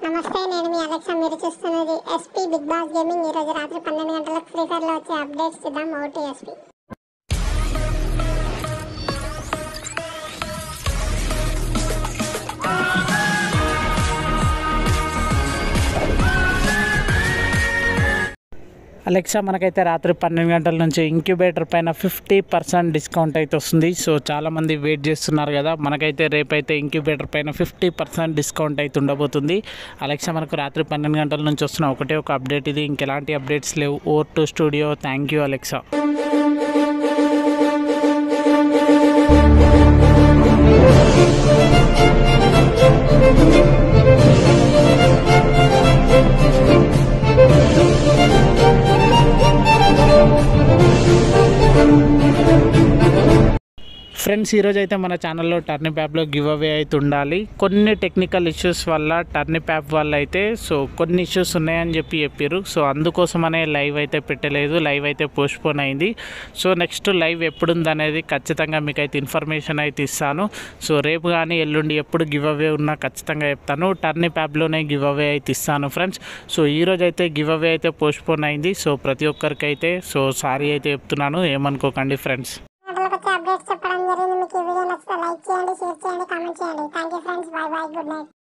నమస్తే నేను మీ అలెక్సా మీరు చూస్తున్నది ఎస్పీ బిగ్ బాస్ గేమింగ్ ఈ రోజు రాత్రి పన్నెండు గంటలకు ఫ్రీ ఫైర్ లో వచ్చే అప్డేట్స్ చూద్దాం ఓటీ ఎస్పీ అలెక్సా మనకైతే రాత్రి పన్నెండు గంటల నుంచి ఇంక్యుబేటర్ పైన ఫిఫ్టీ పర్సెంట్ డిస్కౌంట్ అయితే వస్తుంది సో చాలామంది వెయిట్ చేస్తున్నారు కదా మనకైతే రేపైతే ఇంక్యుబేటర్ పైన ఫిఫ్టీ పర్సెంట్ డిస్కౌంట్ అయితే ఉండబోతుంది అలెక్సా మనకు రాత్రి పన్నెండు గంటల నుంచి వస్తున్న ఒకటే ఒక అప్డేట్ ఇది ఇంకెలాంటి అప్డేట్స్ లేవు or to studio thank you Alexa friends ఈరోజు అయితే మన ఛానల్లో టర్నిప్ యాప్లో గివ్ అవే అయితే ఉండాలి కొన్ని టెక్నికల్ ఇష్యూస్ వల్ల టర్నిప్ యాప్ వల్ల అయితే సో కొన్ని ఇష్యూస్ ఉన్నాయని చెప్పి చెప్పారు సో అందుకోసమనే లైవ్ అయితే పెట్టలేదు లైవ్ అయితే పోస్ట్పోన్ అయింది సో నెక్స్ట్ లైవ్ ఎప్పుడుంది అనేది ఖచ్చితంగా మీకు అయితే ఇన్ఫర్మేషన్ అయితే ఇస్తాను సో రేపు కానీ ఎల్లుండి ఎప్పుడు గివ్ అవే ఉన్నా ఖచ్చితంగా చెప్తాను టర్నిప్ యాప్లోనే గివ్ అవే అయితే ఇస్తాను ఫ్రెండ్స్ సో ఈరోజు అయితే గివ్ అవే అయితే పోస్ట్పోన్ అయింది సో ప్రతి ఒక్కరికి అయితే సో సారీ అయితే చెప్తున్నాను ఏమనుకోకండి ఫ్రెండ్స్ గంటలకు వచ్చే అప్డేట్స్ చెప్పడం జరిగింది మీకు ఈ వీడియో నచ్చితే లైక్ చేయండి షేర్ చేయండి కామెంట్ చేయండి thank you friends bye bye good night